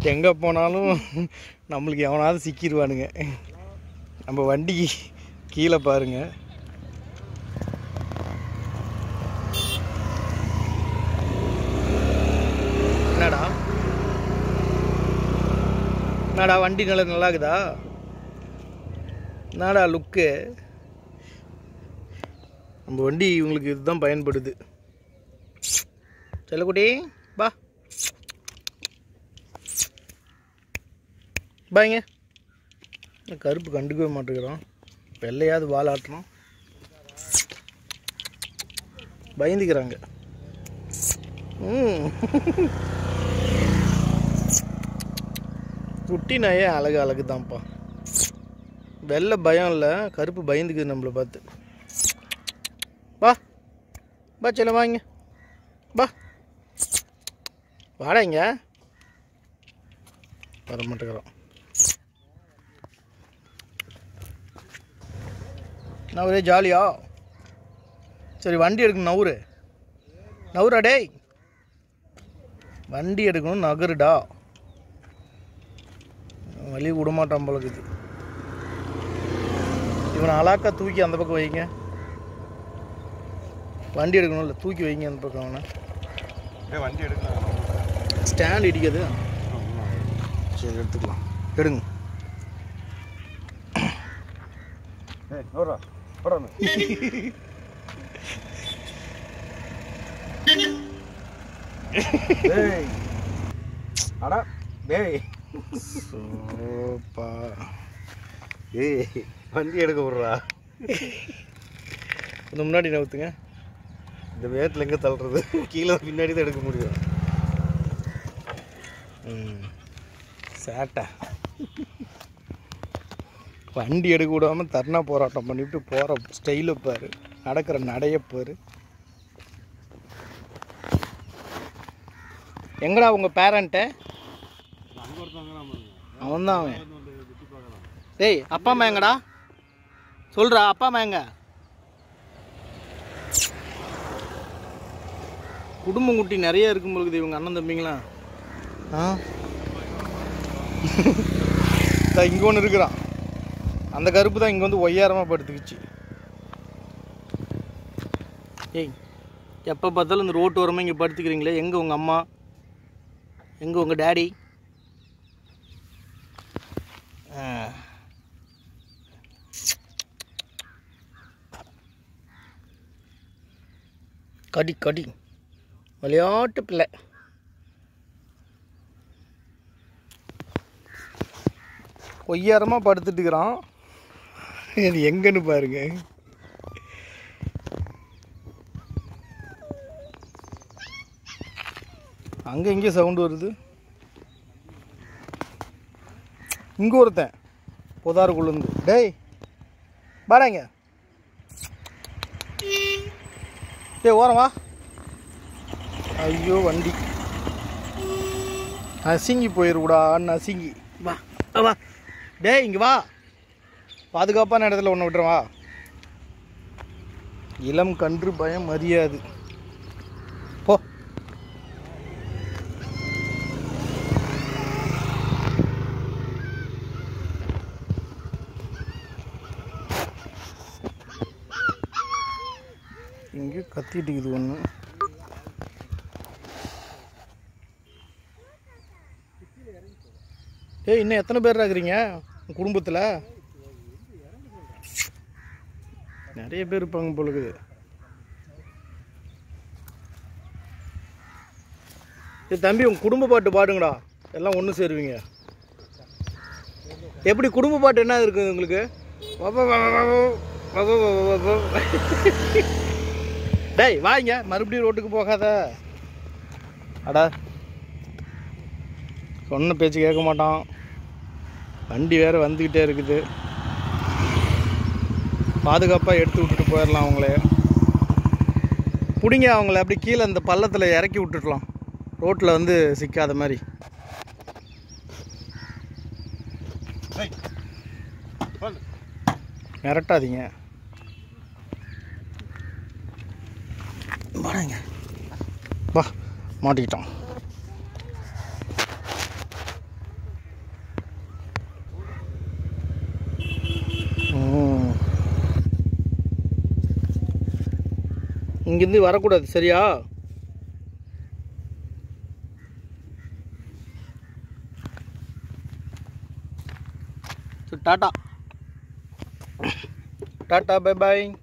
எங்கே போனாலும் நம்மளுக்கு எவனாவது சிக்கிடுவானுங்க நம்ம வண்டிக்கு கீழே பாருங்க என்னடா என்னடா வண்டி நல்லா நல்லா இருக்குதா என்னடா லுக்கு நம்ம வண்டி இவங்களுக்கு இதுதான் பயன்படுது செல்லக்குட்டி பா பாய்ங்க இந்த கருப்பு கண்டுக்கவே மாட்டேங்கிறோம் வெள்ளையாவது வாலாட்டணும் பயந்துக்கிறாங்க ம் குட்டி நாயே அழகு அழகு தான்ப்பா வெள்ளை பயம் இல்லை கருப்பு பயந்துக்குது நம்மளை பார்த்து வா பா செல்ல வாங்க பா வாடா இங்க வர மாட்டேங்கிறோம் நான் ஒரே ஜாலியா சரி வண்டி எடுக்கணும் நவுரு நவுரா டேய் வண்டி எடுக்கணும் நகருடா வழி விடமாட்டான் போல இருக்குது இவனை அலாக்கா தூக்கி அந்த பக்கம் வைங்க வண்டி எடுக்கணும்ல தூக்கி வைங்க அந்த பக்கம் அவனை ஏய் வண்டி எடுக்கலாம் ஸ்டாண்ட் இடிக்குது சரி எடுத்துக்கலாம் எடுங்க ஏய் நோரா போடா டேய் அடா டேய் சோப்பா ஏய் வண்டி எடுக்க விட்றா கொஞ்சம் முன்னாடி நவுத்துங்க இந்த வேகத்தில் எங்கே தள்ளுறது கீழே பின்னாடி தான் எடுக்க முடியும் ம் சேட்டை வண்டி எடுக்க விடாமல் தர்ணா போராட்டம் பண்ணிவிட்டு போகிற ஸ்டைலை பாரு நடக்கிற நடைய பாரு எங்கடா உங்கள் பேரண்ட்டு அங்கே ஒருத்தவங்க நம்ம அவன் தான் அவன் டேய் அப்பா அம்மா எங்கடா சொல்கிறா அப்பா அம்மா எங்க குடும்பம் குட்டி நிறைய இருக்கும் பொழுது இவங்க அண்ணன் தம்பிங்களாம் ஆ இங்கே ஒன்று இருக்கிறான் அந்த கருப்பு தான் இங்கே வந்து ஒய்யாரமாக படுத்துக்கிச்சு ஏய் எப்போ பார்த்தாலும் இந்த ரோட்டு ஓரமாக இங்கே படுத்துக்கிறீங்களே எங்கே உங்கள் அம்மா எங்கே உங்கள் டேடி ஆ. கடி கடி விளையாட்டு பிள்ளை ஒய்யாரமாக படுத்துட்டு இருக்கிறான் இது எங்கன்னு பாருங்க அங்கே எங்கே சவுண்டு வருது இங்கே ஒருத்தன் புதாருக்குள்ளேருந்து டேய் வாடாங்க டேய் ஓரம் வா ஐயோ வண்டி நசுங்கி போயிருக்கூடா நசுங்கி வா வா, வா டேய் இங்கே வா பாதுகாப்பான இடத்துல ஒன்று விட்டுறவா இளம் கன்று பயம் அறியாது போ இங்கே கத்திட்டு இருக்குது ஒன்று ஏய் இன்னும் எத்தனை பேர் இருக்கிறீங்க உங்க குடும்பத்தில் நிறைய பேர் இருப்பாங்க போல இருக்குது ஏய் தம்பி உங்க குடும்ப பாட்டு பாடுங்கடா எல்லாம் ஒன்று சேருவீங்க எப்படி குடும்ப பாட்டு என்ன இருக்குது உங்களுக்கு வவ வவ வவ வவ வவ வவ வவ. டேய் வாங்க மறுபடியும் ரோட்டுக்கு போகாத அடா சொன்ன பேச்சு கேட்க மாட்டான் வண்டி வேற வந்துக்கிட்டே இருக்குது பாதுகாப்பாக எடுத்து விட்டுட்டு போயிடலாம் அவங்கள பிடிங்க அவங்கள அப்படி கீழே இந்த பள்ளத்தில் இறக்கி விட்டுடலாம் ரோட்டில் வந்து சிக்காத மாதிரி ஏய் போடு. மிரட்டாதீங்க வாடங்க வா மாட்டிக்கிட்டோம் இங்கேருந்து வரக்கூடாது சரியா சரி, டாட்டா டாட்டா பை பாய்